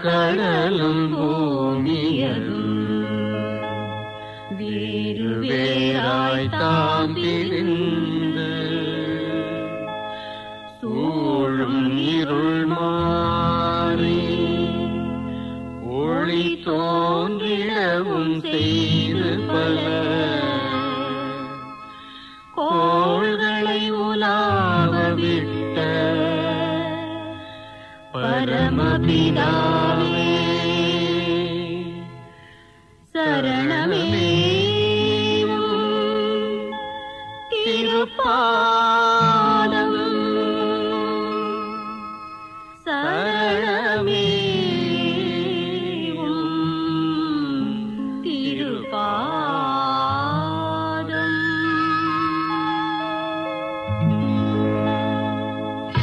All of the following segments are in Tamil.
கடலும் பூமியலும் வேறு வேறாய் தாம் பிரிந்து சூழும் இருள் மாறி ஒளி தோன்றிடவும் செய்து பல கோள்களை உலாவ விட்ட பரமபிதாவே சரணமே திருப்பாதம் சரணமே திருப்பாதம்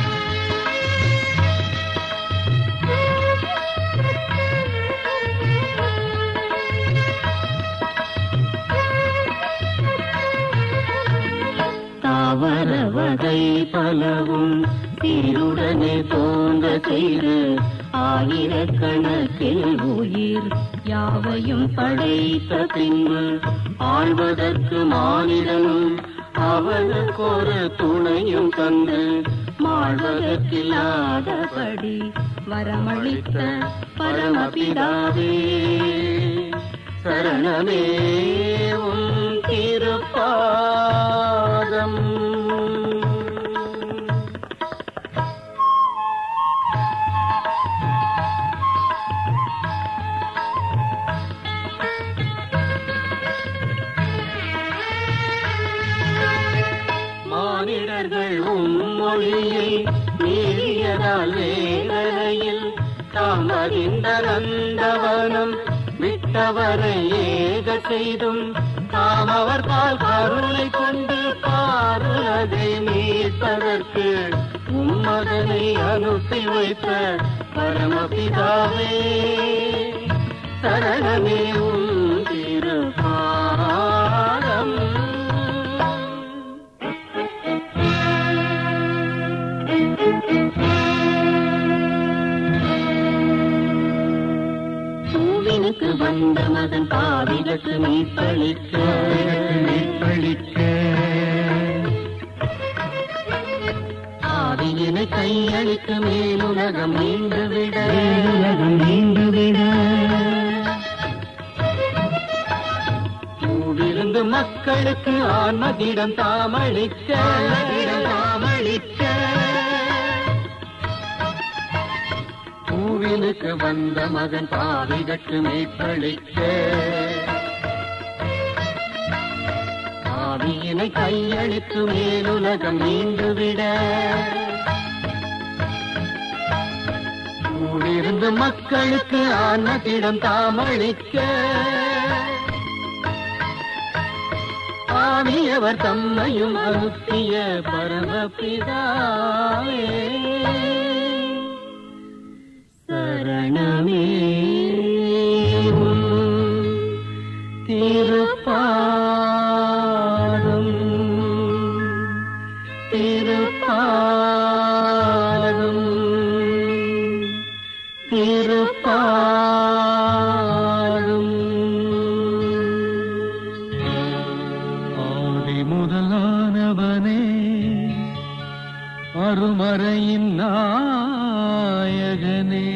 தாவர வகை பலவும் சீருடனே தோன்ற செய்து ஆயிரக்கணக்கில் உயிர் யாவையும் படைத்த பின்பு ஆழ்வதற்கு மானிடனும் அவனுக்கொரு துணையும் தந்து மாழ்வதற்கில்லாதபடி வரமளித்த பரமபிதாவே சரணமே உன் திருப்பாதம் மானிடர்கள் உம் மொழியை மீறியதால் வேதனையில் தாம் அறிந்த நந்தவனம் விட்டவரை ஏக செய்தும் தாம் அவர் பால் கருணை கொண்டு பாருலதை மீட்பதற்கு உம்மதனை அனுப்பி வைத்த பரமபிதாவே சரணமே உம் திருப்பாதம் பூவினுக்கு வந்த மதன் பாவிதற்கு மீட்பளிக்க மீட்பளிக்க ஆவியினை கையளிக்க மேலுலகம் மீண்டு விட மேலுலகம் மீண்டு விட பூவிருந்து மக்களுக்கு ஆன்மதிடம் தாமளிக்க தாமளிக்க பூவினுக்கு வந்த மகன் பாவிதற்கு மீட்பளிக்க ஆவியினை கையளித்து மேலுலகம் மீண்டுவிட கூடிருந்து மக்களுக்கு ஆன்மத்திடம் தாமளிக்க ஆவியவர் தம்மையும் அனுப்பிய பரமபிதாவே சரணமே உம் திருப்பாதம் திருப்பாதம் திருப்பாதம் ஆதி முதலானவனே அருமறையின் நாயகனே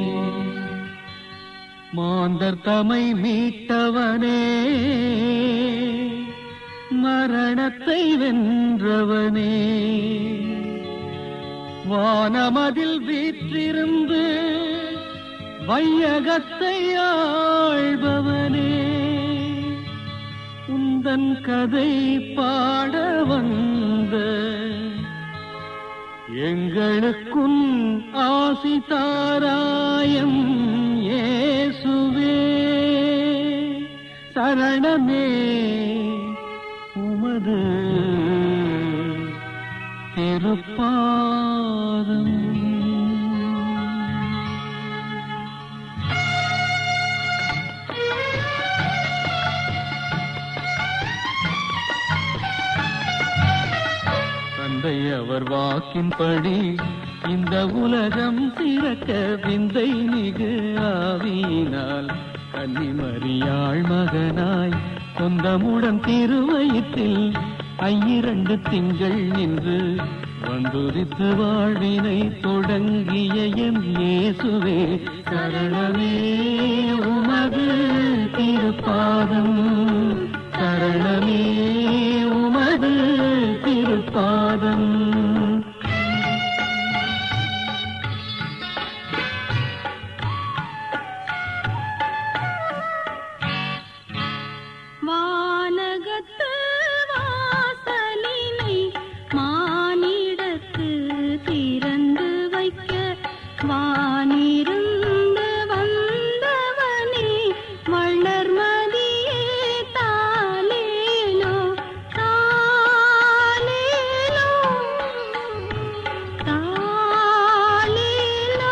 மாந்தர் தமை மீட்டவனே மரணத்தை வென்றவனே வானமதில் வீற்றிருந்து வையகத்தை ஆள்பவனே உந்தன் கதை பாட வந்த எங்களுக்குன் ஆசி தாராயம் இயேசுவே சரணமே உமது திருப்பாதம் தந்தை அவர் வாக்கின்படி இந்த உலகம் சிறக்க விந்தை மிகு ஆவியினால் கன்னிமரியாள் மகனாய் சொந்தமுடன் திருவயிற்றில் ஐயிரண்டு திங்கள் நின்று வந்துரித்து வாழ்வினை தொடங்கிய எம் இயேசுவே சரணமே உமது திருப்பாதம் சரணமே உமது திருப்பாதம் வானகத்து வாசலினை மானிடத்து திறந்து வைக்க வானிருந்து வந்தவனே வளர்மதியே தாலேலோ தாலேலோ தாலேலோ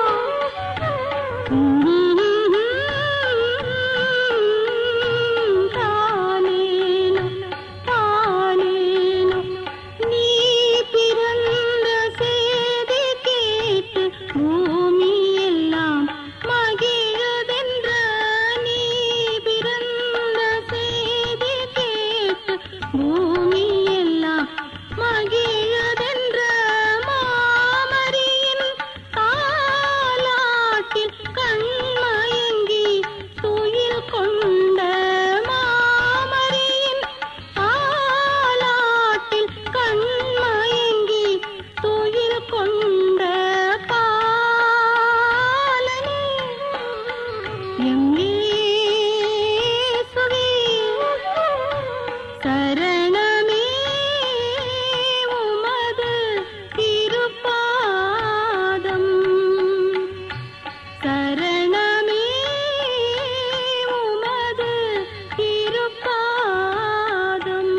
தானேனோ தானேனோ நீ பிறந்த செய்தி கேட்டு பூமி எல்லாம் மகிழுதென்ற நீ பிறந்த செய்தி கேட்டு பூமி எல்லாம் மகிழுதென்ற மாமரியின் தாலாட்டில் கண்மயங்கி துயில் கொண்ட மாமரியின் தாலாட்டில் கண்மயங்கி துயில் கொண்ட பாலனே எங்கே சுவே சரணமே உமது திருப்பாதம் சரணமே உமது திருப்பாதம்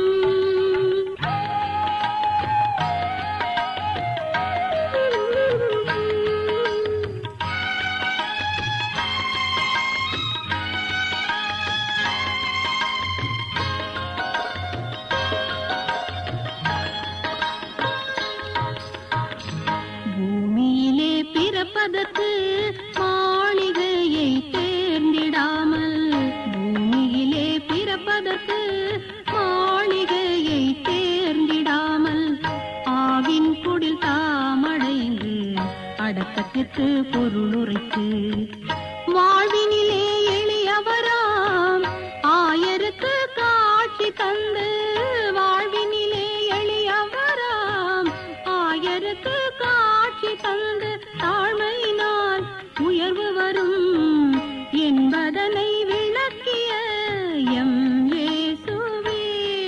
பூமியிலே பிறப்பதற்கு மாளிகையை தேர்ந்திடாமல் பூமியிலே பிறப்பதற்கு மாளிகையை தேர்ந்திடாமல் ஆவின் குடில் தாமடைந்து அடக்கத்திற்கு பொருளுரைத்து வாழ்வினிலே எளியவராம் ஆயருக்கு காட்சி தந்து வாழ்வினிலே எளியவராம் ஆயருக்கு காட்சி தந்து தாழ்மையினால் உயர்வு வரும் என்பதனை விளக்கிய எம் இயேசுவே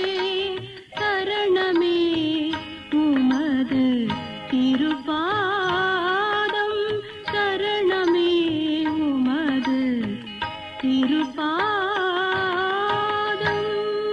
சரணமே உமது திருப்பாதம் சரணமே உமது திருப்பாதம்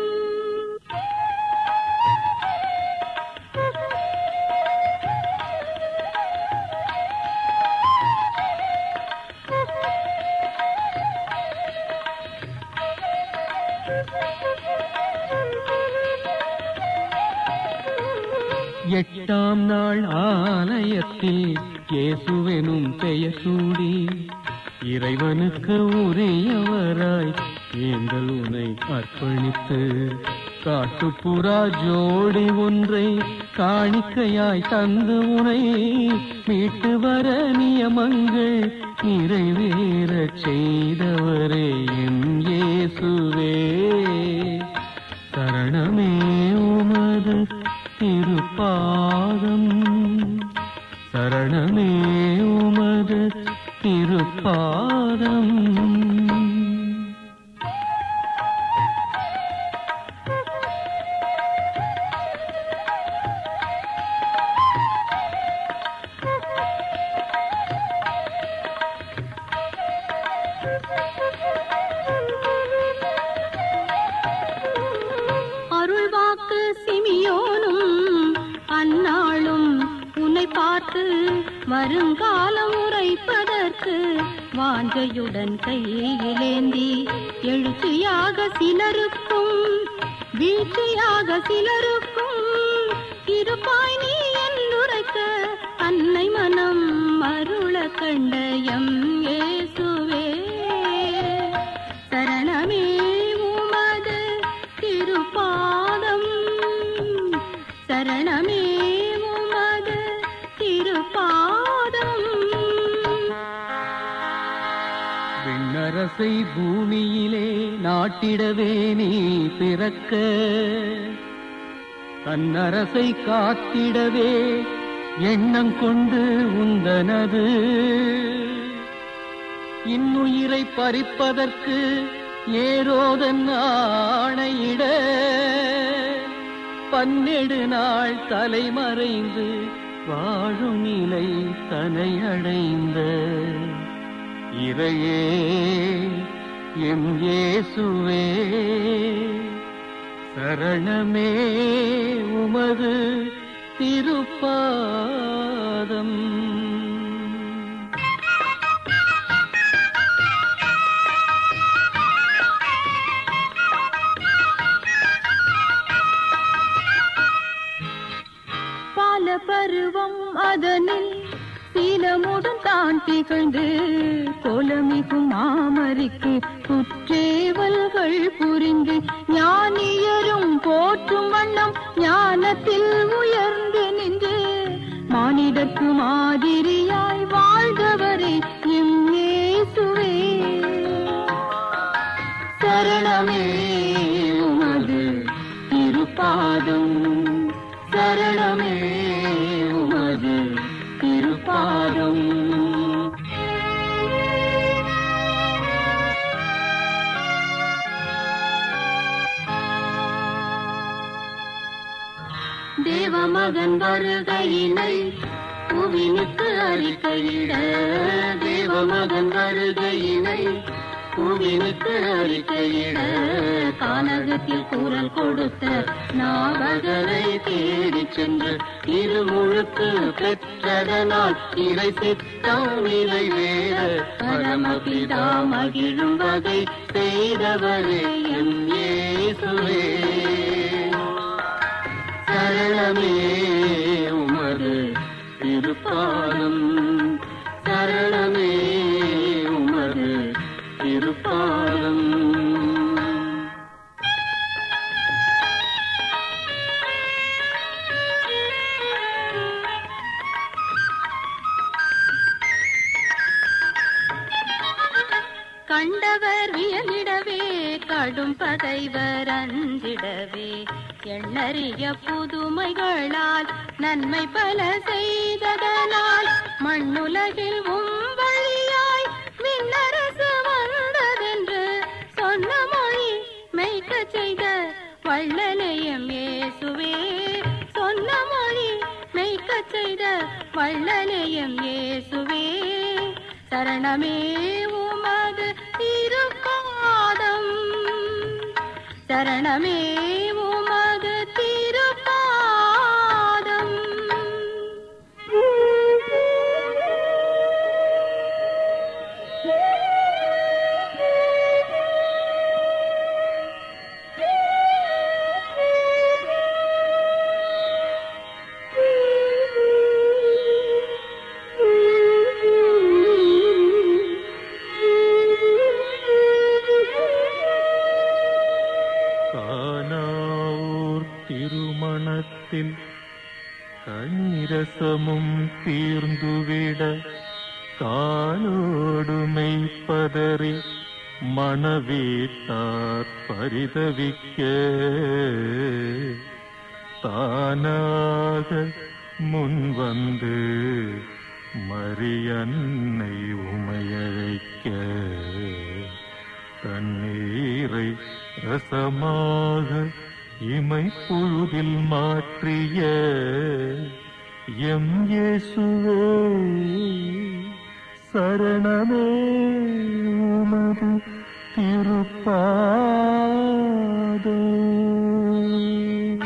எட்டாம் நாள் ஆலயத்தில் இயேசுவெனும் பெயர் சூடி இறைவனுக்கு உரியவராய் ஏங்கள் உனை அர்ப்பணித்து காட்டுப்புறா ஜோடி ஒன்றை காணிக்கையாய் தந்து உனை மீட்டு வர நியமங்கள் நிறைவேறச் செய்தவரே என் இயேசுவே சரணமே உமது திருப்பாதம் சரணமே உமது திருப்பாதம் அருள்வாக்கு சிமியோனும் அந்நாளும் உன்னை பார்த்து வருங்காலம் உரைப்பதற்கு வாஞ்சையுடன் கையிலேந்தி எழுச்சியாக சிலருக்கும் வீழ்ச்சியாக சிலருக்கும் இருப்பாய் நீ என்றுரைக்க அன் அருள கண்டயம் இயேசுவே சரணமே உமது திருப்பாதம் சரணமே உமது திருப்பாதம் விண்ணரசை பூமியிலே நாட்டிடவே நீ பிறக்க தன்னரசை காத்திடவே எண்ணம் கொண்டு உந்தனது இன்னுயிரை பறிப்பதற்கு ஏரோதன் ஆணையிட பன்னெடு நாள் தலைமறைந்து வாழும் நிலை தனை அடைந்த இறையே எம் இயேசுவே சரணமே உமது திருப்பாதம் பால பருவம் அதனில் சீலமுடன் தான் திகழ்ந்து கோலமிகும் மாமரிக்கு குற்றேவல்கள் புரிந்து ஞானியரும் போற்றும் வண்ணம் ஞானத்தில் உயர்ந்து நின்று மானிடர்க்கு மாதிரியாய் வாழ்ந்தவரே எம் இயேசுவே சரணமே உமது திருப்பாதம் சரணமே உமது திருப்பாதம் தேவமகன் வருகையினை புவினுக்கு அறிக்கையிட தேவமகன் வருகையினை புவினுக்கு அறிக்கையிட கானகத்தில் குரல் கொடுத்த நாவகரை தேடிச் சென்று இருமுழுக்கு பெற்றதனால் இறை சித்தம் நிறைவேற பரமபிதா மகிழும் வகை செய்தவரே எம் இயேசுவே சரணமே உமது திருப்பாதம் சரணமே உமது திருப்பாதம் கண்டவர் வியலிடவே கடும் பகைவர் அஞ்சிடவே எண்ணறிய புதுமைகளால் நன்மை பல செய்ததனால் மண்ணுலகில் உம் வழியாய் விண்ணரசு வந்ததென்று சொன்ன மொழி மெய்க்க செய்த வள்ளலையம் இயேசுவே சொன்ன மொழி மெய்க்க செய்த வள்ளலையம் இயேசுவே சரணமே உமது திருப்பாதம் சரணமே உமது திருப்பாதம் கானாவூர் திருமணத்தில் கனிரசமும் தீர்ந்துவிட காலோடுமை பதறி மணவீட்டார் பரிதவிக்க தானாக முன்வந்து மரியன்னை உமையழைக்க தண்ணீரை ரசமாக இமை பொழுதில் மாற்றிய எம் இயேசுவே சரணமே உமது திருப்பாதம்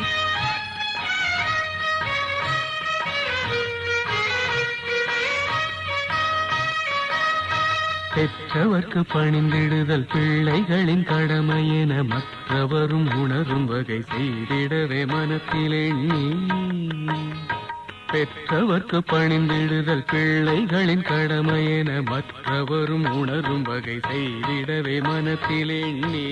பெற்றவர்க்கு பணிந்திடுதல் பிள்ளைகளின் கடமை என மற்றவரும் உணரும் வகை செய்திடவே மனத்திலே நீ பெற்றவர்க்கு பணிந்திடுதல் பிள்ளைகளின் கடமை என மற்றவரும் உணரும் வகை செய்திடவே மனத்தில் எண்ணி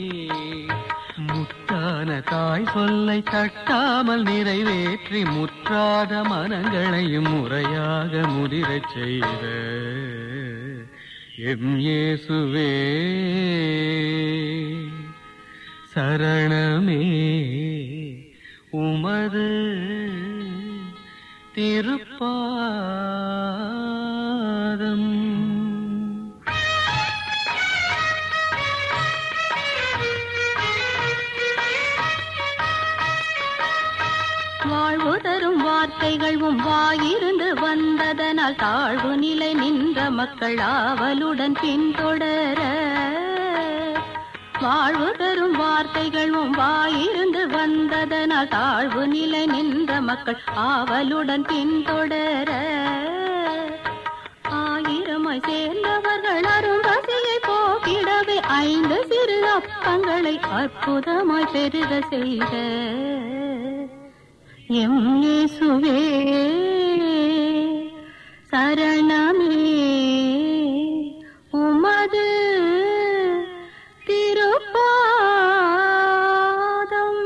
முத்தான தாய் சொல்லை தட்டாமல் நிறைவேற்றி முற்றாத மனங்களையும் முறையாக முதிரச் செய்த எம் இயேசுவே சரணமே உமது திருப்பாதம் வாழ்வு தரும் வார்த்தைகள் உம் வாயிருந்து வந்ததனால் தாழ்வு நிலை நின்ற மக்கள் ஆவலுடன் பின்தொடர வாழ்வு தரும் வார்த்தைகள் உம் வாயிருந்து வந்ததனால் தாழ்வு நிலை நின்ற மக்கள் ஆவலுடன் பின்தொடர ஆயிரமாய் சேர்ந்தவர்கள் அரும்பசியை போக்கிடவே ஐந்து சிறு அப்பங்களை அற்புதமாய் பெருக செய்த எம் இயேசுவே சரணமே உமது திருப்பாதம்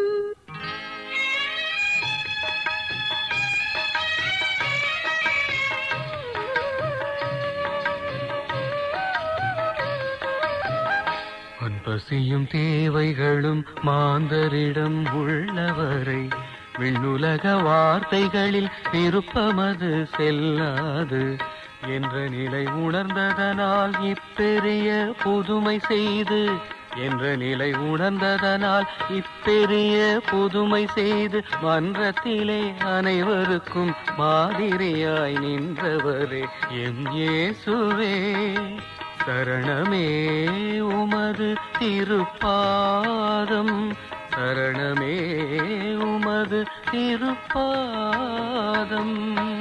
அன்பசியும் தேவைகளும் மாந்தரிடம் உள்ளவரை விண்ணுலக வார்த்தைகளில் விருப்பமது செல்லாது என்ற நிலை உணர்ந்ததனால் இப்பெரிய புதுமை செய்து என்ற நிலை உணர்ந்ததனால் இப்பெரிய புதுமை செய்து மன்றத்திலே அனைவருக்கும் மாதிரியாய் நின்றவரே எம் இயேசுவே சரணமே உமது திருப்பாதம் சரணமே உமது திருப்பாதம்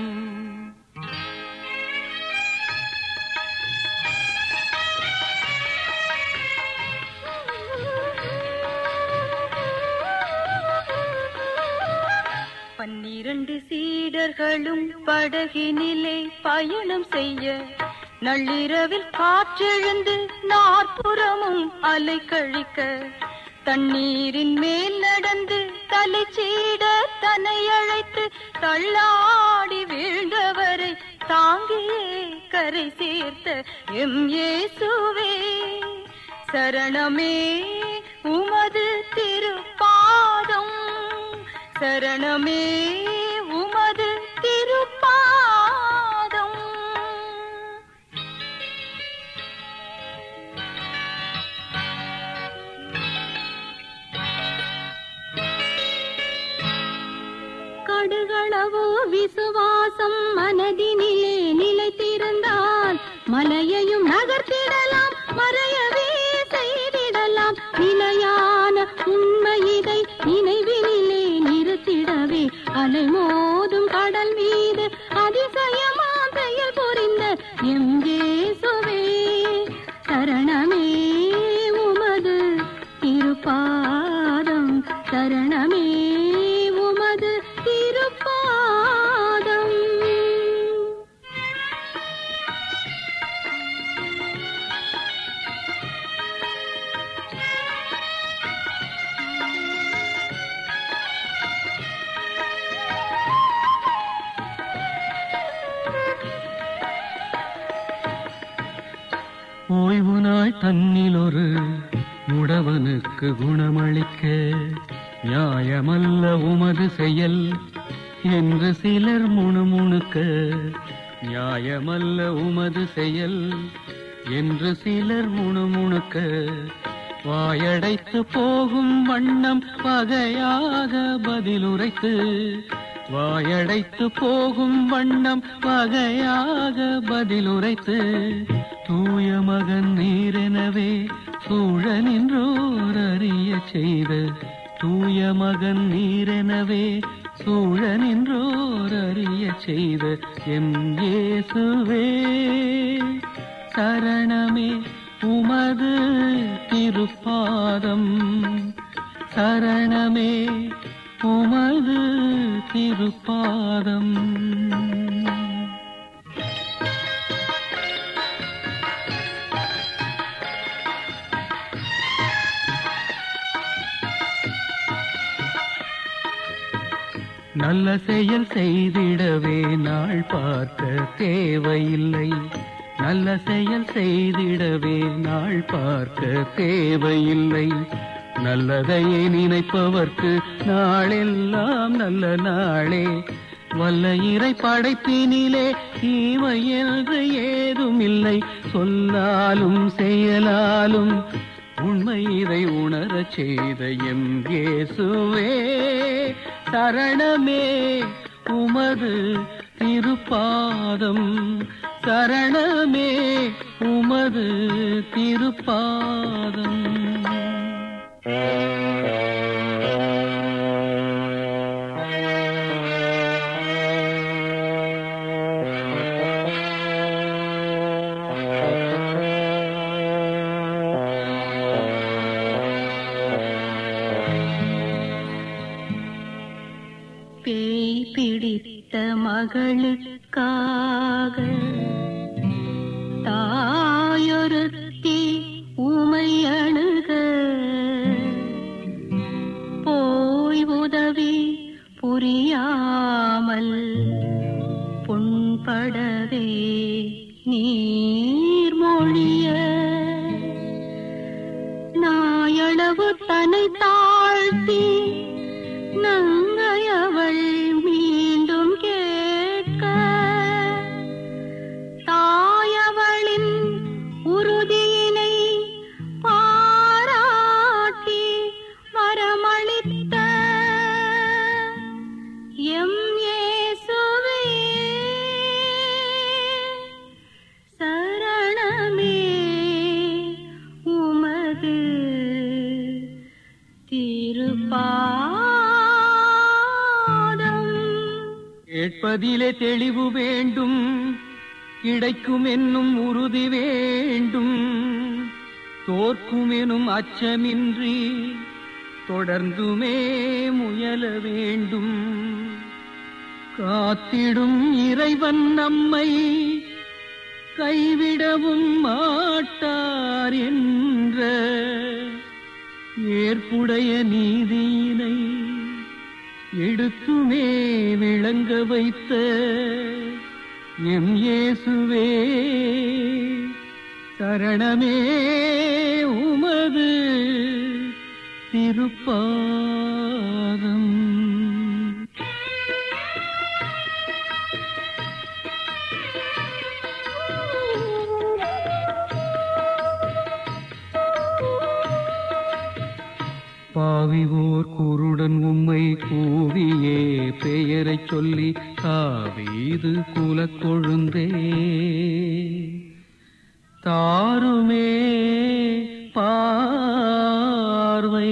பன்னிரண்டு சீடர்களும் படகினிலே பயணம் செய்ய நள்ளிரவில் காற்றெழுந்து நாற்புறமும் அலை கழிக்க தண்ணீரின் மேல் நடந்து தலை சீட தன்னை அழைத்து தள்ளாடி வீழ்ந்தவரை தாங்கியே கரை சேர்த்த எம் இயேசுவே சரணமே உமது திருப்பாதம் சரணமே உமது திருப்பாதம் கடுகளவு விசுவாசம் மனதினிலே நிலைத்திருந்தால் மலையையும் நகர்த்திடலாம் மறையவே செய்திடலாம் நிலையான உண்மை இதை நினைவினிலே நிறுத்திடவே அலை மோதும் கடல் மீது அதிசயமாம் செயல் புரிந்த எம் இயேசுவே சரணமே உமது திருப்பாதம் சரணமே உமது திருப்பாதம் ஓய்வு நாள் தன்னில் ஒரு முடவனுக்கு குணமளிக்க நியாயமல்ல உமது செயல் என்று சிலர் முணுமுணுக்க நியாயமல்ல உமது செயல் என்று சிலர் முணுமுணுக்க வாயடைத்து போகும் வண்ணம் வகையாக பதிலுரைத்து வாயடைத்து போகும் வண்ணம் வகையாக பதிலுரைத்து தூய மகன் நீரெனவே சூழ நின்றோர் அறிய செய்த தூய மகன் நீரெனவே சூழ நின்றோர் அறிய செய்த எம் இயேசுவே சரணமே உமது திருப்பாதம் சரணமே உமது திருப்பாதம் நல்ல செயல் செய்திடவே நாள் பார்க்க தேவையில்லை நல்ல செயல் செய்திடவே நாள் பார்க்க தேவையில்லை நல்லதையே நினைப்பவர்க்கு நாளெல்லாம் நல்ல நாளே வல்ல இறை படைப்பினிலே தீமை என்று ஏதும் இல்லை சொல்லாலும் செயலாலும் உண்மை இதை உணரச் செய்த எம் இயேசுவே சரணமே உமது திருப்பாதம் சரணமே உமது திருப்பாதம் பேய் பிடித்த மகளுக்காக தாயொருத்தி உமை அணுக போய் உதவி புரியாமல் புண்படவே நீர்மொழிய நாயளவு தன்னை தாழ்த்தி நங்கையவள் மீண்டும் கேட்க தாயவளின் உறுதியினை பாராட்டி வரமளித்த எம் இயேசுவே சரணமே உமது திருப்பாதம் கேட்பதிலே தெளிவு வேண்டும் கிடைக்கும் என்னும் உறுதி வேண்டும் தோற்கும் எனும் அச்சமின்றி தொடர்ந்துமே முயல வேண்டும் காத்திடும் இறைவன் நம்மை கைவிடவும் மாட்டார் என்ற ஏற்புடைய நீதியினை எடுத்துமே விளங்க வைத்த எம் இயேசுவே சரணமே உமது திருப்பாதம் பாவிவோர் குருடன் உம்மை கூவியே பெயரைச் சொல்லி தாவீது குலக் கொழுந்தே தாருமே பார்வை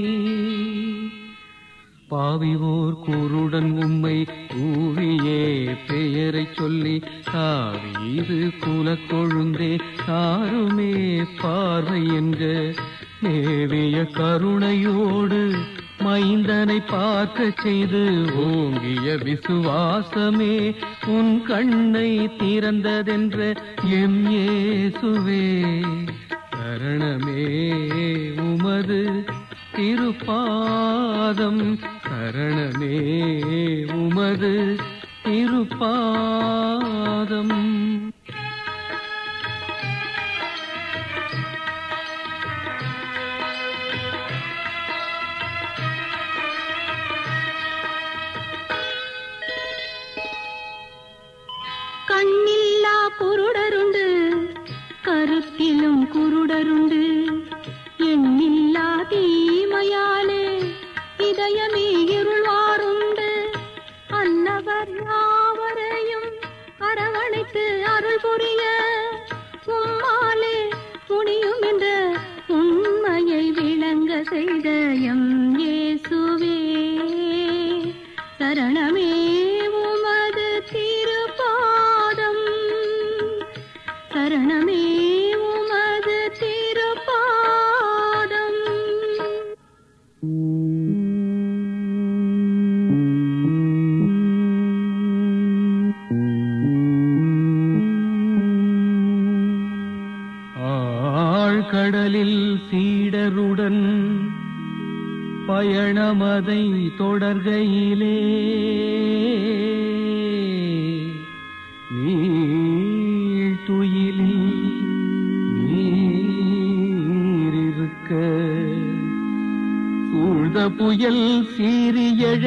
பாவிவோர் குருடன் உம்மை கூவியே பெயரைச் சொல்லி தாவீது குலக் கொழுந்தே தாருமே பார்வை என்க மேவிய கருணையோடு மைந்தனை பார்க்கச் செய்து ஓங்கிய விசுவாசமே உன் கண்ணை திறந்ததென்ற எம் இயேசுவே சரணமே உமது திருப்பாதம் சரணமே உமது திருப்பாதம் கண்ணில்லா குருடருண்டு கருத்திலும் குருடருண்டு எண்ணில்லா தீமையாலே இதயமே இருள்வாருண்டு அன்னவர் யாவரையும் அரவணைத்து அருள் புரிய உம்மாலே முடியும் என்ற உண்மையை விளங்க செய்த எம் இயேசுவே சரணமே உமது திருப்பாதம் சரணமே உமது திருப்பாதம் பாழ்கடலில் சீடருடன் பயணமதை தொடர்கையிலே நீழ்துயிலில் நீரிருக்க சூழ்ந்த புயல் சீரியழ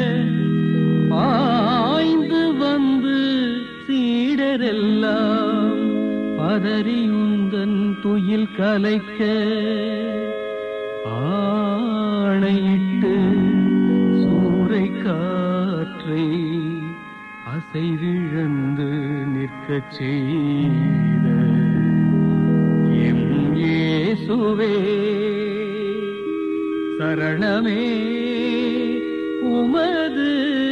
பாய்ந்து வந்து சீடரெல்லாம் பதறியுந்தன் துயில் கலைக்க ஆணையிட்டு சூறை காற்றை அசைவிழந்து நிற்கச் செய்த எம் இயேசுவே சரணமே உமது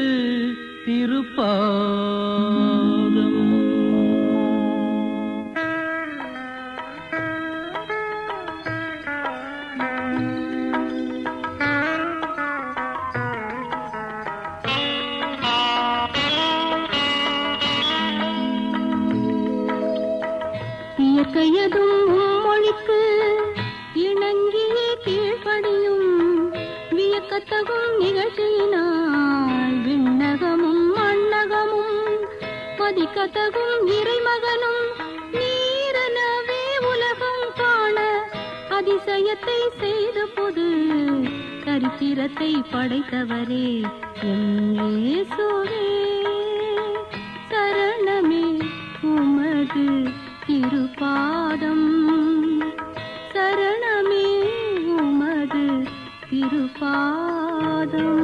திருப்பாதம் இயற்கையதும் மொழிக்கு இணங்கியே கீழ்ப்படியும் வியக்கத்தகும் நிகழ்ச்சியினால் விண்ணகமும் மண்ணகமும் மதிக்கத்தகும் இறைமகனும் நீரனவே உலகம் காண அதிசயத்தை செய்த பொது சரித்திரத்தை படைத்தவரே எம் இயேசுவே சரணமே உமது திருப்பாதம் சரணமே உமது திருப்பாதம்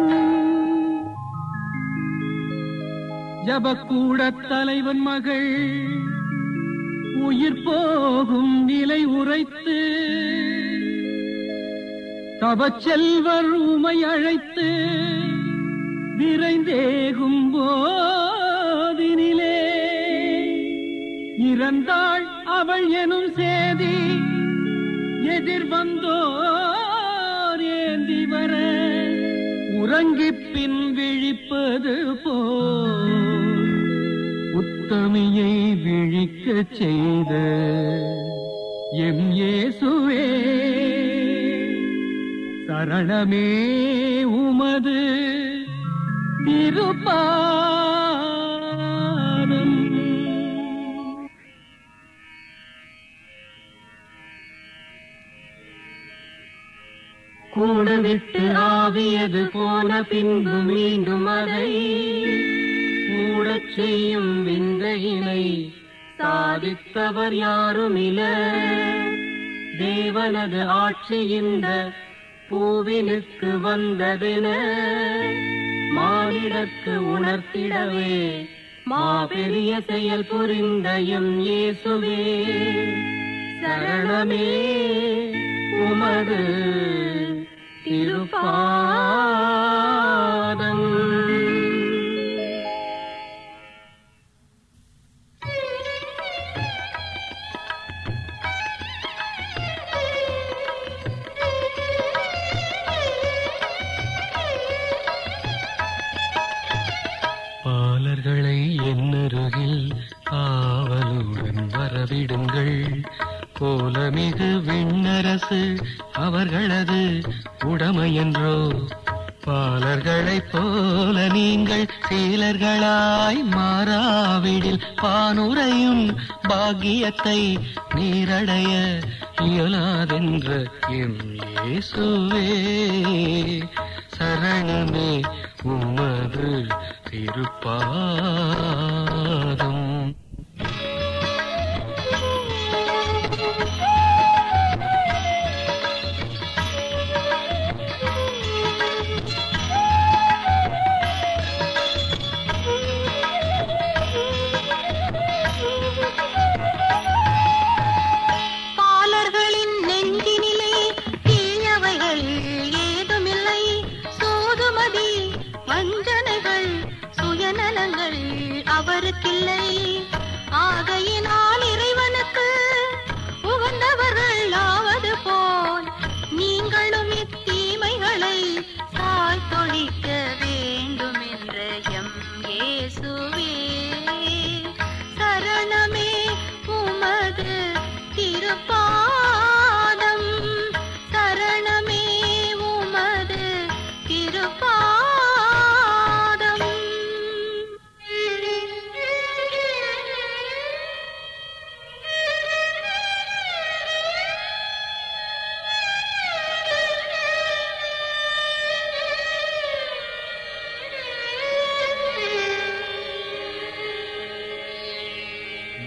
ஜபக்கூட தலைவன் மகள் உயிர் போகும் நிலை உரைத்து தவச்செல்வர் உமை அழைத்து விரைந்தேகும் போதினிலே இறந்தாள் அவள் எனும் சேதி எதிர் வந்தோர் ஏந்தி வர உறங்கிப் பின் விழிப்பது போல் உத்தமியை விழிக்கச் செய்த எம் இயேசுவே சரணமே உமது திருப்பாதம் கூட விட்டு ஆவியது போன பின்பு மீண்டும் அதை மூடச் செய்யும் விந்தையினை சாதித்தவர் யாருமில தேவனது ஆட்சி இந்த பூவினுக்கு வந்ததென மானிடற்கு உணர்த்திடவே மாபெரிய செயல் புரிந்த எம் இயேசுவே சரணமே உமது திருப்பாதம் பாலர்களை என்னருகில் ஆவலுடன் வரவிடுங்கள் கோலமிகு விண்ணரசு அவர்களது உடமையன்றோ பாலர்களைப் போல நீங்கள் சீலர்களாய் மாறாவிடில் பானுரையும் பாக்கியத்தை நீரடைய இயலாதென்ற எம் இயேசுவே சரணமே உமது திருப்பாதம் பாலர்களின் நெஞ்சினிலே தீயவைகள் ஏதுமில்லை சூதுமதி வஞ்சனைகள் சுயநலங்கள் அவருக்கில்லை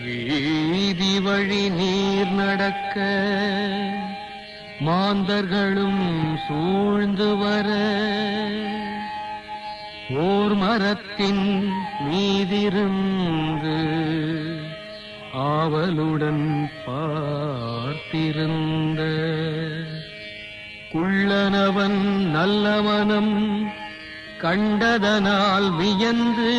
வீதி வழி நீர் நடக்க மாந்தர்களும் சூழ்ந்து வர ஓர் மரத்தின் மீதிருந்து ஆவலுடன் பார்த்திருந்த குள்ளனவன் நல்ல மனம் கண்டதனால் வியந்து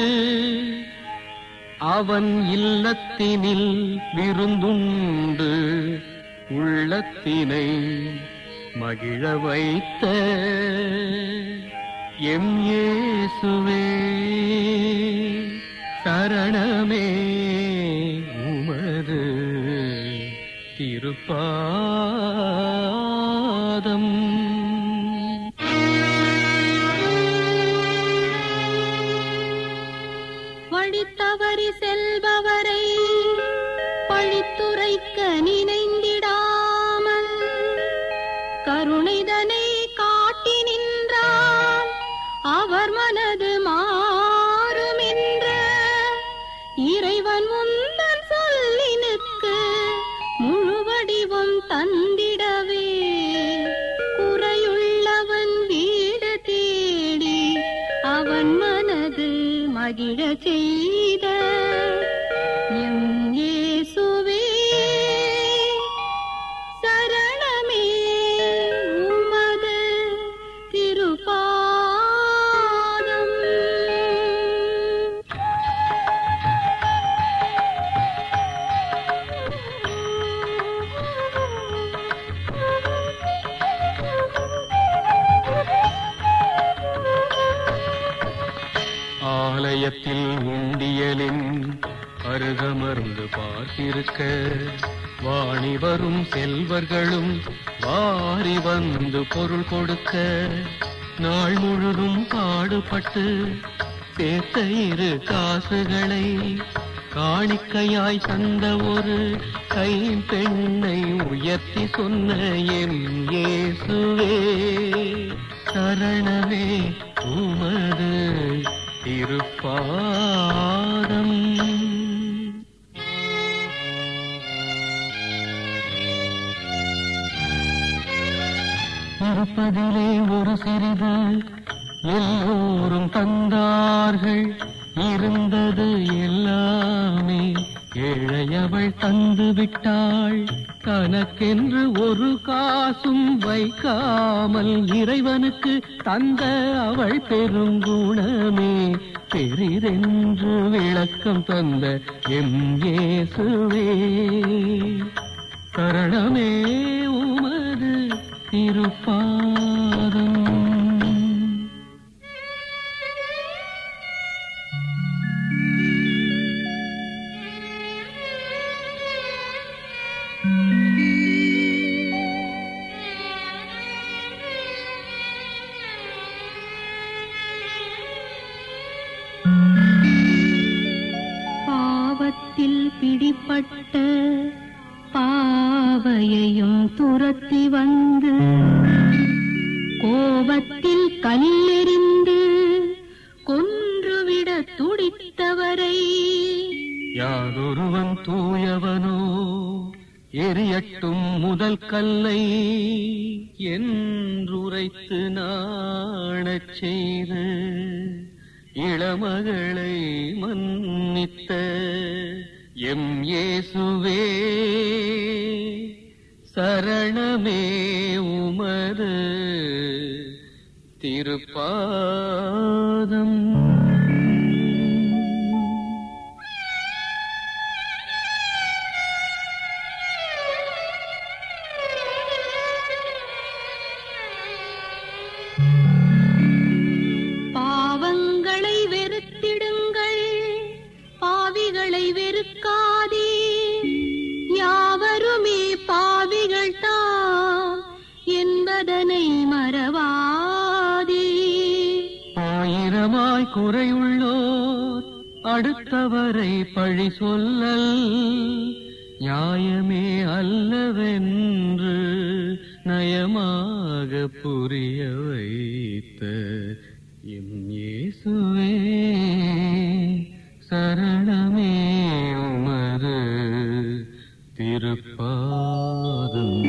அவன் இல்லத்தினில் விருந்துண்டு உள்ளத்தினை மகிழ வைத்த எம் இயேசுவே சரணமே உமது திருப்பாதம் வழித்தவறி செல்பவரை பழித்துரைக்க நினைந்திடாமல் கருணைதனை காட்டி நின்றால் அவர் மனது மாறுமென்ற இறைவன் முந்தன் சொல்லினுக்கு முழு வடிவம் தந்திடவே குறையுள்ளவன் வீடு தேடி அவன் மனது மகிழ செய்த எம் இயேசுவே சரணமே உமது திருப்பாதம் ஆலயத்தில் உண்டியலின் அருகமர்ந்து பார்த்திருக்க வாணி வரும் செல்வர்களும் வாரி வந்து பொருள் கொடுக்க நாள் முழுதும் பாடுபட்டு சேர்த்த இரு காசுகளை காணிக்கையாய் தந்த ஒரு கைம்பெண்ணை உயர்த்தி சொன்ன எம் இயேசுவே சரணமே உமது திருப்பாதம் இருப்பதிலே ஒரு சிறிது எல்லோரும் தந்தார்கள் இருந்தது எல்லாமே ஏழையவள் தந்து விட்டாள் தனக்கென்று ஒரு காசும் வைக்காமல் இறைவனுக்கு தந்த அவள் பெருங்குணமே பெரிதென்று விளக்கம் தந்த எம் இயேசுவே சரணமே உமது திருப்பாதம் பாவத்தில் பிடிப்பட்ட பாவையையும் துரத்தி வந்து கோபத்தில் கல்லெறிந்து கொன்றுவிட துடித்தவரை யாதொருவன் தூயவனோ எரியட்டும் முதல் கல்லை என்றுரைத்து நாணச் செய்து இளமகளை மன்னித்த எம் இயேசுவே சரணமே உமது திருப்பாதம் பாவங்களை வெறுத்திடுங்கள் பாவிகளை வெறுக்காதே யாவருமே பாவிகள் தாம் என்பதனை மறவாதே ஆயிரமாய் குறையுள்ளோர் அடுத்தவரை பழி சொல்லல் நியாயமே அல்லவென்று நயமாக புரிய வைத்த எம் இயேசுவே சரணமே உமது திருப்பாதம்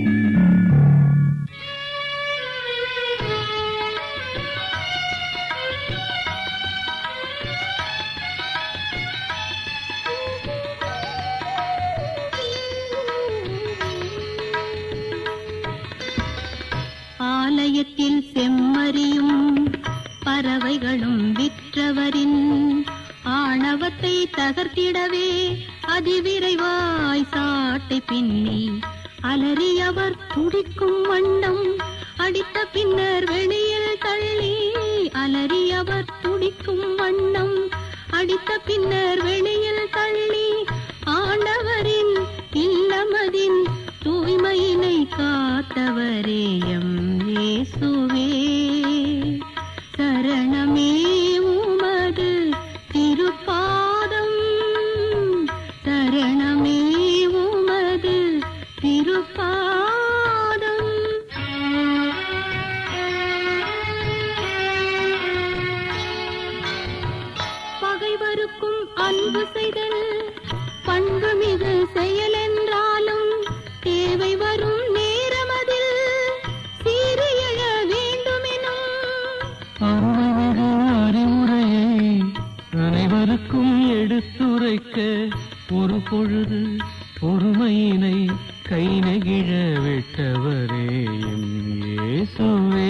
ஆலயத்தில் செம்மறியும் பறவைகளும் விற்றவரின் ஆணவத்தை தகர்த்திடவே அதிவிரைவாய் சாட்டை பின்னி அலறியவர் துடிக்கும் வண்ணம் அடித்த பின்னர் வெளியில் தள்ளி அலறியவர் துடிக்கும் வண்ணம் அடித்த பின்னர் வெளியில் தள்ளி ஆண்டவரின் இல்லமதின் தூய்மையினை காத்தவரே எம் இயேசுவே சரணமே உமது திருப்பாதம் சரணமே உமது திருப்பாதம் பகைவருக்கும் அன்பு செய்தல் பண்பு மிகு செயல் என்றாலும் தேவை வரும் நேரமதில் சீறி எழ வேண்டுமெனும் அருள்மிகு அறிவுரையை அனைவருக்கும் எடுத்துரைக்க ஒரு பொழுது பொறுமையினை கை நெகிழ விட்டவரே எம் இயேசுவே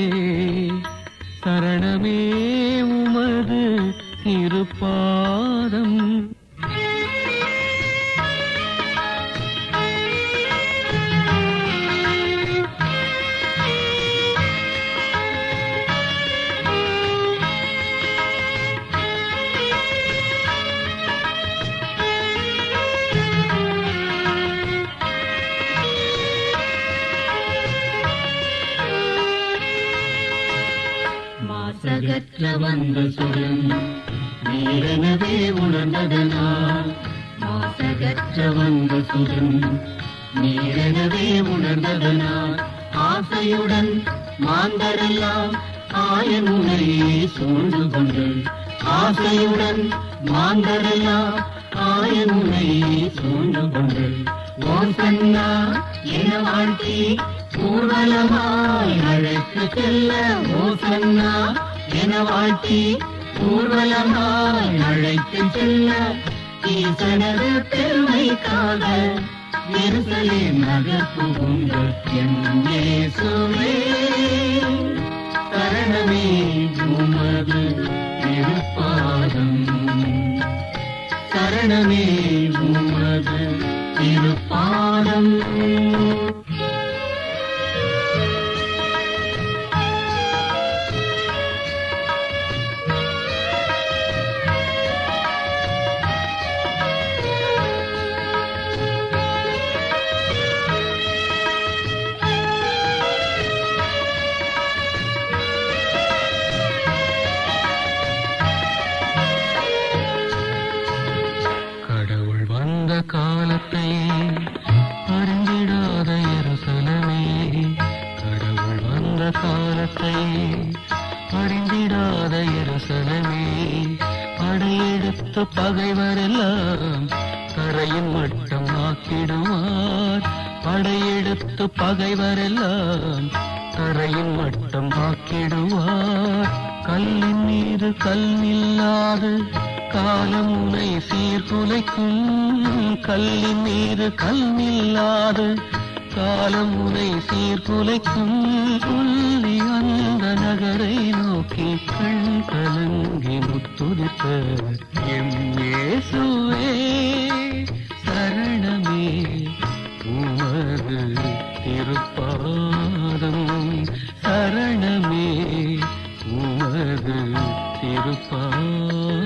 சரணமே உமது திருப்பாதம் மாசகற்ற வந்த சுகம் நீரெனவே உணர்ந்ததனால் மாசகற்ற வந்த சுகம் நீரெனவே உணர்ந்ததனால் ஆசையுடன் மாந்தரெல்லாம் ஆயனுனை சூழ்ந்து கொண்டு ஆசையுடன் மாந்தரெல்லாம் ஆயனுனை சூழ்ந்து கொண்டு ஓசன்னா என வாழ்த்தி ஊர்வலமாய் அழைத்து செல்ல ஓசன்னா என வாழ்த்தி ஊர்வலமாய் அழைத்து செல்ல ஈசனது பெருமைக்காக நெருசலே நகர் புகுந்த என் இயேசுவே சரணமே உமது திருப்பாதம் சரணமே உமது திருப்பாதம் கடவுள் வந்த காலத்தை அறிந்திடாத எருசலமே கடவுள் வந்த காலத்தை அறிந்திடாத எருசலமே படையெடுத்த பகைவரெல்லாம் தரையின் மட்டம் ஆக்கிடுவார் படையெடுத்து பகைவரெல்லாம் தரையின் மட்டம் ஆக்கிடுவார் கல்லின் மீது கல் நில்லாது காலம் உனை சீர்குலைக்கும் கல்லின் மீது கல் நில்லாது காலம் உனை சீர்குலைக்கும் சொல்லி அந்த நகரை நோக்கி கண் கலங்கி முத்துதிர்த்த எம் இயேசுவே சரணமே உமது திருப்பாதம் சரணமே உமது திருப்பாதம்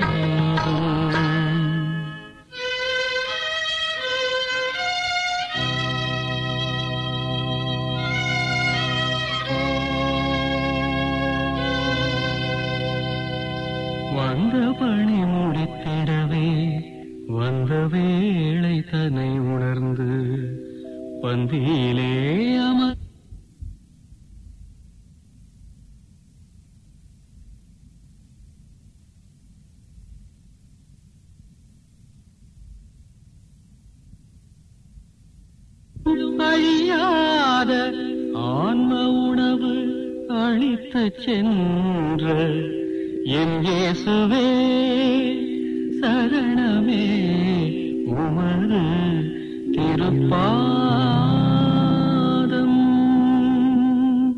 வந்த பணி முடித்திடவே வந்த வேளை தன்னை உணர்ந்து பந்தியிலே அமர் அழியாத ஆன்ம உணவு அளித்து சென்ற என் இயேசுவே சரணமே உமது திருப்பாதம்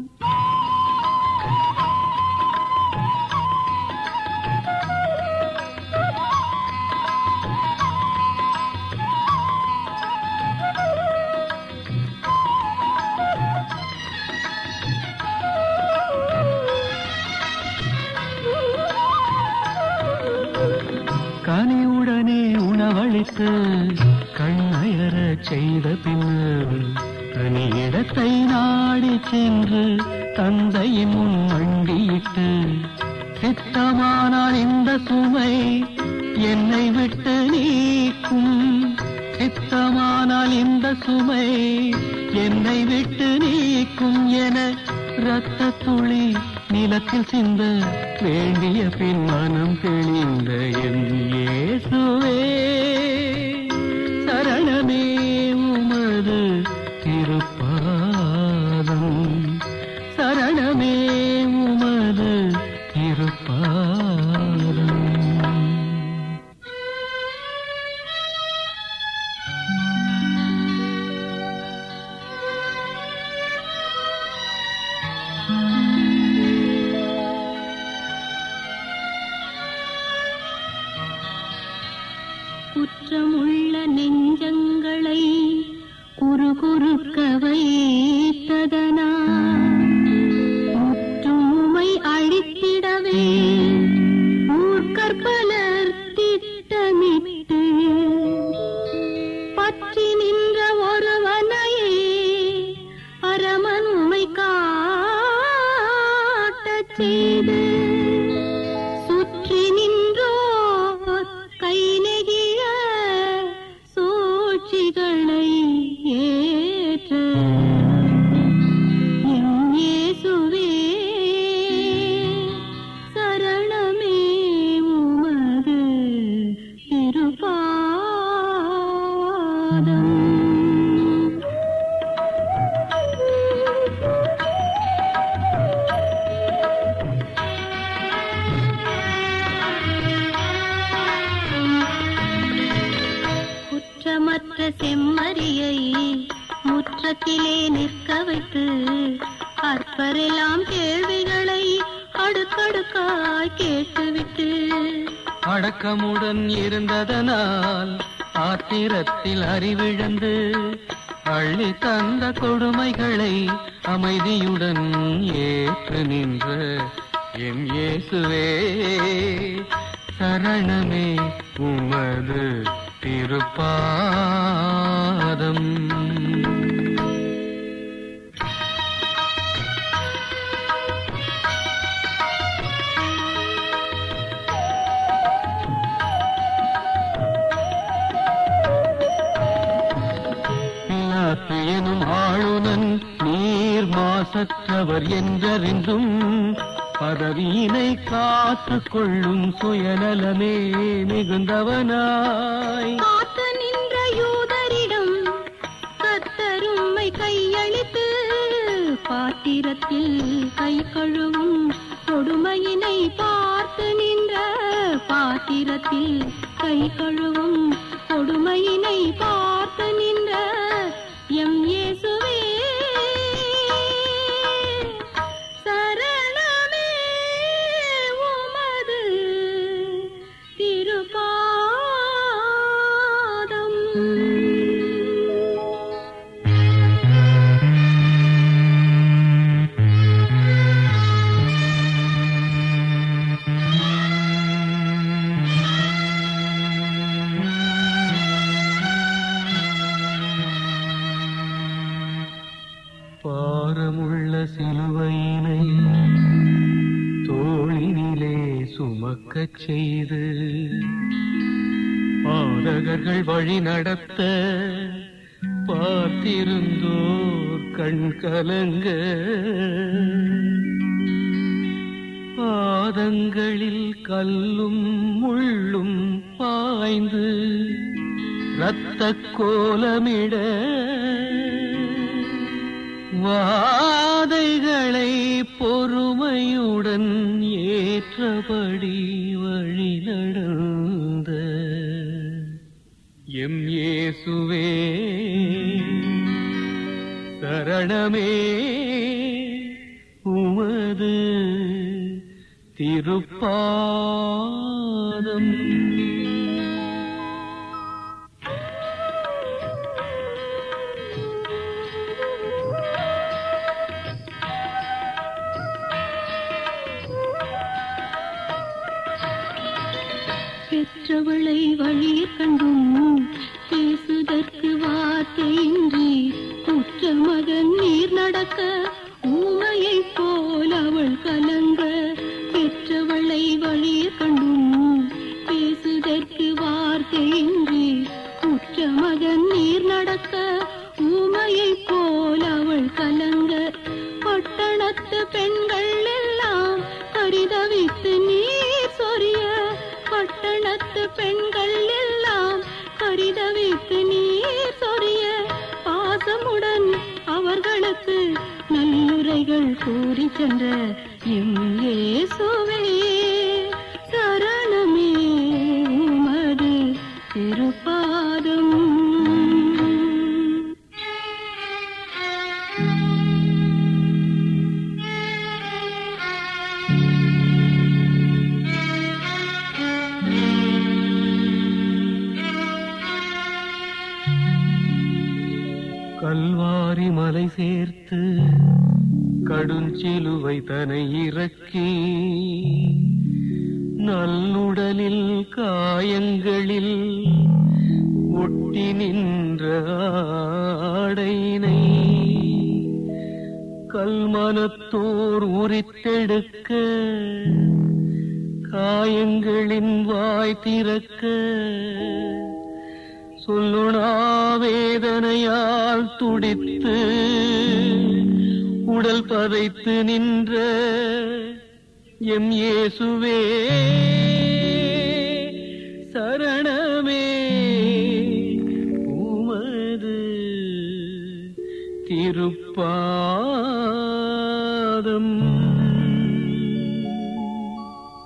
கனிவுடனே உணவளித்து கண்ணயரச் செய்த பின்னர் தனி இடத்தை நாடி சென்று தந்தையின் முன் மண்டியிட்டு சித்தமானால் இந்த சுமை என்னை விட்டு நீக்கும் சித்தமானால் இந்த சுமை என்னை விட்டு நீக்கும் என இரத்த துளி நிலத்தில் சிந்த வேண்டிய பின் மனம் தெளிந்த என் இயேசுவே சரணமே உமது திருப்பாதம் சரணமே உமது திருப்பாதம் குற்றமுள்ள நெஞ்சங்களை குறுகுறுக்க வைத்ததனா முற்றுமை அழித்திடவே ஊர்கற்பலர் திட்டமிட்டு பற்றி நின்ற ஒருவனையே பரமன் உமை காட்டச் செய்து சுற்றி நின்றோர் கை நெகிழ சூழ்ச்சிகளை ஏற்ற என் இயேசுவே சரணமே உமது திருப்பாதம் குற்றமற்ற செம்மறியை முற்றத்திலே நிற்க வைத்து அற்பரெல்லாம் கேள்விகளை அடுக்கடுக்காய் கேட்டுவிட்டு அடக்கமுடன் இருந்ததனால் ஆத்திரத்தில் அறிவிழந்து அள்ளி தந்த கொடுமைகளை அமைதியுடன் ஏற்று நின்ற என் இயேசுவே சரணமே உமது திருப்பாதம் பிலாத்து எனும் ஆளுநன் நீர் மாசற்றவர் என்றறிந்தும் பதவியினை காத்துக் கொள்ளும் சுயநலமே மிகுந்தவனாய் காத்து நின்ற யூதரிடம் கத்தரும்மை கையளித்து பாத்திரத்தில் கை கழுவும் கொடுமையினை பார்த்து நின்ற பாத்திரத்தில் கை கழுவும் கொடுமையினை பார்த்து நின்ற எம் இயேசுவே சரணமே உமது திருப்பாதம் பாரமுள்ள சிலுவையினை தோளினிலே சுமக்கச் செய்து பாதகர்கள் வழி நடத்த பார்த்திருந்தோர் கண் கலங்க பாதங்களில் கல்லும் முள்ளும் பாய்ந்து இரத்த கோலமிட வாதைகளை பொறுமையுடன் ஏற்றபடி வழி நடந்த எம் இயேசுவே சரணமே உமது திருப்பாதம் பெற்றவளை வழியை கண்டும் பேசுதற்கு வார்த்தையின்றி குற்ற மகன் நீர் நடக்க ஊமையை போல் அவள் கலங்க பெற்றவளை வழியை கண்டும் பேசுதற்கு வார்த்தையின்றி குற்ற மகன் நீர் நடக்க ஊமையை போல் அவள் கலங்க பட்டணத்து பெண்கள் எல்லாம் பரிதவித்து நீர் சொரிய பட்டணத்து பெண்கள் எல்லாம் பரிதவித்து நீர் சொரிய பாசமுடன் அவர்களுக்கு நல்லுரைகள் கூறி சென்ற எம் இயேசுவே சரணமே உமது திருப்பாதம் கல்வாரி மலை சேர்த்து கடுஞ்சிலுவை தனை இறக்கி நல்லுடலில் காயங்களில் ஒட்டி நின்ற ஆடையினை கல்மனத்தோர் உரித்தெடுக்க காயங்களின் வாய் திறக்க சொல்லுணா வேதனையால் துடித்து உடல் பதைத்து நின்ற எம் இயேசுவே சரணமே உமது திருப்பாதம்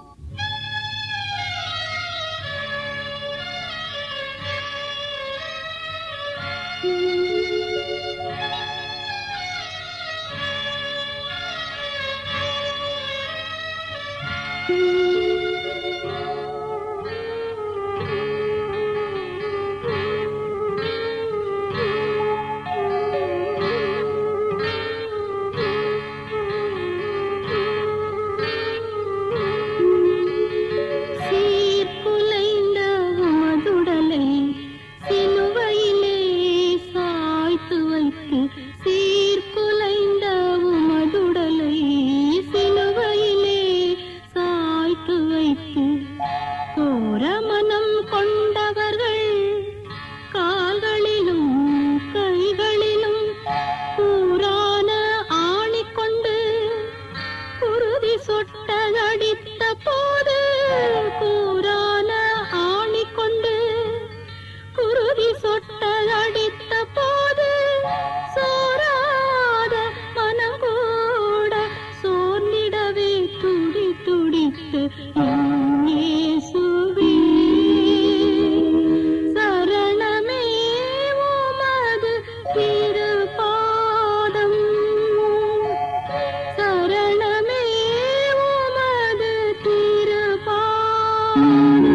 சீர்குலைந்த உமதுடலை சிலுவையிலே சாய்த்து வைத்து சீர்குலைந்த உமதுடலை சிலுவையிலே சாய்த்து வைத்து கோர மனம் கொண்டவர்கள் கால்களிலும் கைகளிலும் கூரான ஆணி கொண்டு குருதி சொட்டகடித்த போது கூரான ஆணி கொண்டு குருதி சொட்டகடித்த போது சோராத மனம் கூட சோர்ந்திடவே துடி துடித்து என் இயேசுவே சரணமே உமது திருப்பாதம் சரணமே உமது திருப்பாதம்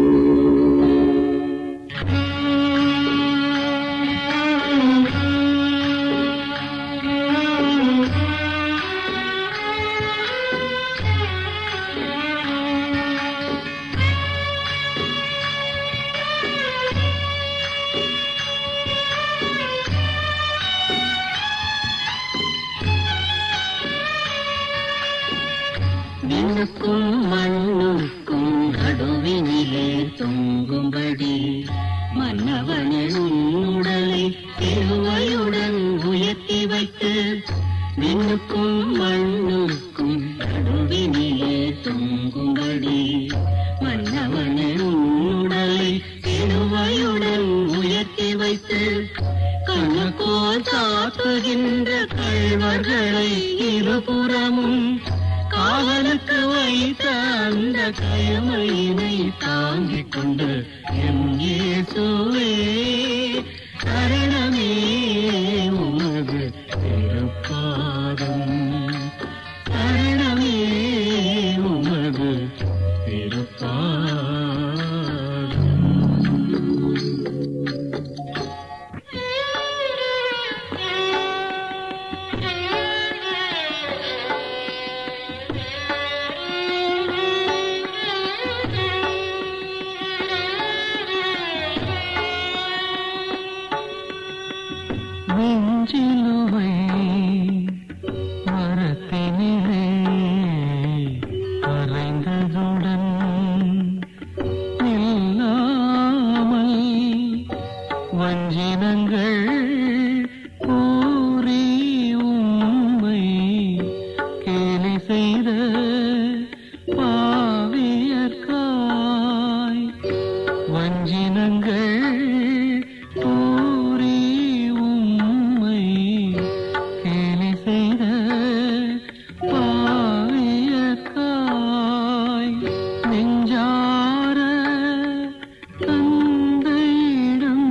விண்ணுக்கும் மண்ணுக்கும் நடுவினிலே தொங்கும்படி மன்னவனும் உடலை திருவையுடன் உயர்த்தி வைத்து விண்ணுக்கும் மண்ணுக்கும் நடுவினிலே தொங்கும்படி மன்னவனும் உடலை திருவையுடன் உயர்த்தி வைத்து கண்ணுக்கோல் சாத்துகின்ற கள்வர்களை இருபுறமும் காவலுக்கு வைத்த அந்த கயமையினை தாங்கிக் கொண்டு எம் இயேசுவே சரணமே உமது திருப்பாதம் சரணமே உமது திருப்பாதம் நெஞ்சிலுவை மரத்தினிலே மறைந்ததுடன் இல்லாமல் வஞ்சினங்கள் கூறி உம்மை கேலி செய்த பாவியர்காய் வஞ்சினங்கள் கூறி உம்மை கேலி செய்த பாவியர்காய் நெஞ்சார தந்தையிடம்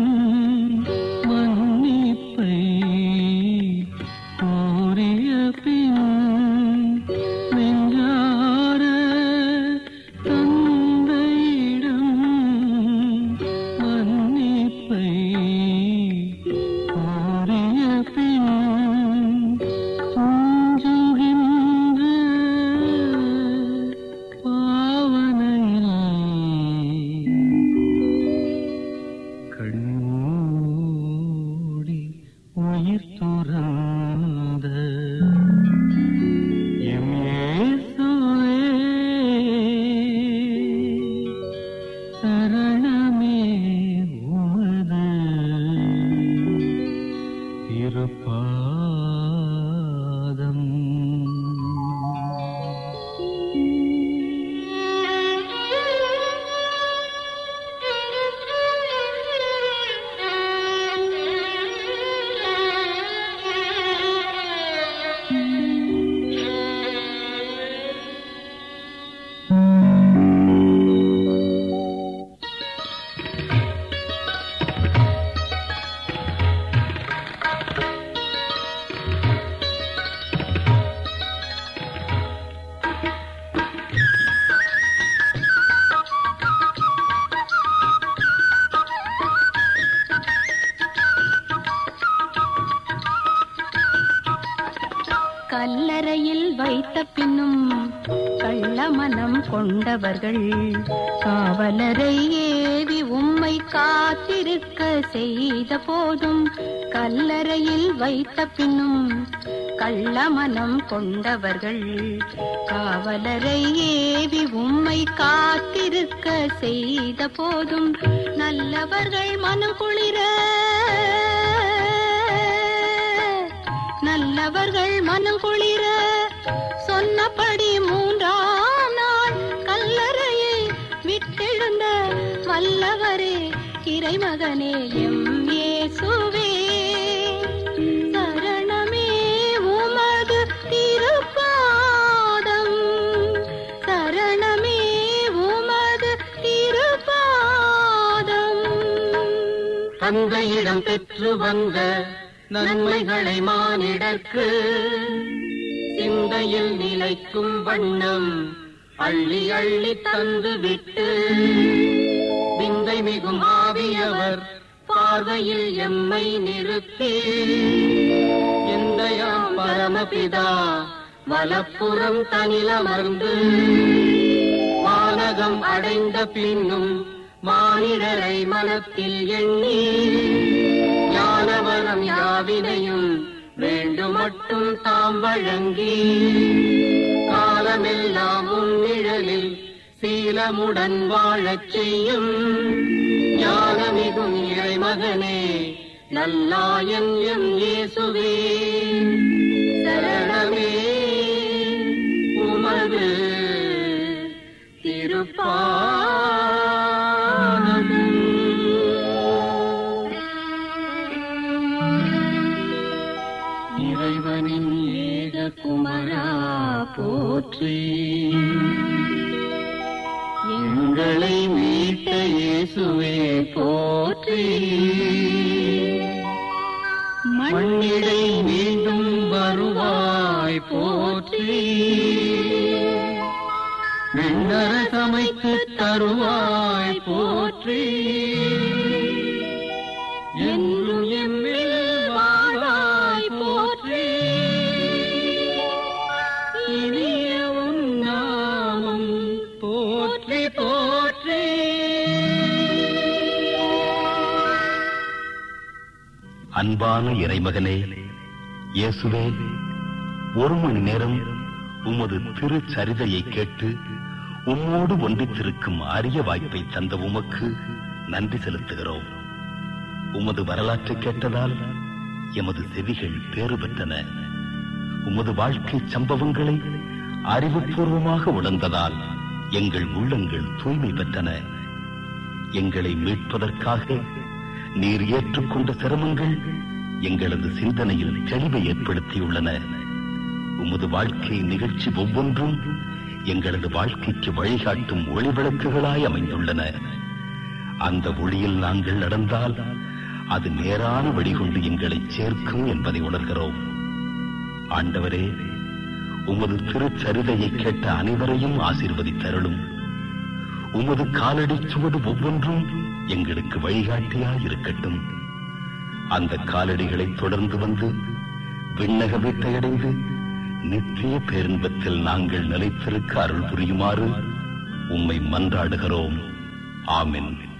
மன்னிப்பை கோரிய பின் நெஞ்சார தந்தையிடம் மன்னிப்பை கோரிய பின் துஞ்சுகின்ற பாவனையில் கண்மூடி உயிர் துறந்த எம் இயேசுவே, சரணமே உமது திருப்பாதம் கல்லறையில் வைத்த பின்னும் கள்ள மனம் கொண்டவர்கள் காவலரை ஏவி உம்மை காத்திருக்க செய்த போதும் கல்லறையில் வைத்த பின்னும் கள்ள மனம் கொண்டவர்கள் காவலரை ஏவி உம்மை காத்திருக்க செய்த போதும் நல்லவர்கள் மனம் குளிர நல்லவர்கள் மனம் குளிர சொன்னபடி மூன்றாம் நாள் கல்லறையை விட்டெழுந்த வல்லவரே இறைமகனே எம் இயேசுவே சரணமே உமது திருப்பாதம் சரணமே உமது திருப்பாதம் தந்தையிடம் பெற்று வந்த நன்மைகளை மானிடர்க்கு சிந்தையில் நிலைக்கும் வண்ணம் அள்ளி அள்ளி தந்து விட்டு விந்தை மிகும் ஆவியவர் பார்வையில் எம்மை நிறுத்தி எந்தையாம் பரமபிதா வலப்புறம் தனிலமர்ந்து வானகம் அடைந்த பின்னும் மானிடரை மனத்தில் எண்ணி ஞானவரம் யாவினையும் வேண்டும் மட்டும் தாம் வழங்கி காலமெல்லாம் உன் நிழலில் சீலமுடன் வாழச் செய்யும் ஞானமிகும் இறைமகனே நல்லாயன் எம் இயேசுவே சரணமே உமது திருப்பாதம் போற்றி எங்களை மீட்ட இயேசுவே போற்றி மண்ணிடை மீண்டும் வருவாய் போற்றி விண்ணரசமைத்து தருவாய் போற்றி என்றும் எம்மில் வாழ்வாய் போற்றி இனிய உன் நாமம் போற்றி போற்றி அன்பான இறைமகனே இயேசுவே ஒரு மணி நேரம் உமது திருச்சரிதையை கேட்டு உம்மோடு ஒன்றித்திருக்கும் அரிய வாய்ப்பை தந்த உமக்கு நன்றி செலுத்துகிறோம் உமது வரலாற்றை கேட்டதால் எமது செவிகள் பேறு பெற்றன உமது வாழ்க்கை சம்பவங்களை அறிவுபூர்வமாக உணர்ந்ததால் எங்கள் உள்ளங்கள் தூய்மை பெற்றன எங்களை மீட்பதற்காக நீர் ஏற்றுக்கொண்ட சிரமங்கள் எங்களது சிந்தனையில் தெளிவை ஏற்படுத்தியுள்ளன உமது வாழ்க்கை நிகழ்ச்சி ஒவ்வொன்றும் எங்களது வாழ்க்கைக்கு வழிகாட்டும் ஒளிவிளக்குகளாய் அமைந்துள்ளன அந்த ஒளியில் நாங்கள் நடந்தால் அது நேரான வழிகொண்டு எங்களை சேர்க்கும் என்பதை உணர்கிறோம் ஆண்டவரே உமது திருச்சரிதையை கேட்ட அனைவரையும் ஆசீர்வதித்தருளும் உமது காலடி சுவடு ஒவ்வொன்றும் எங்களுக்கு வழிகாட்டியாய் இருக்கட்டும் அந்த காலடிகளை தொடர்ந்து வந்து விண்ணக வீட்டையடைந்து நித்திய பேரின்பத்தில் நாங்கள் நிலைத்திருக்க அருள் புரியுமாறு உம்மை மன்றாடுகிறோம் ஆமென்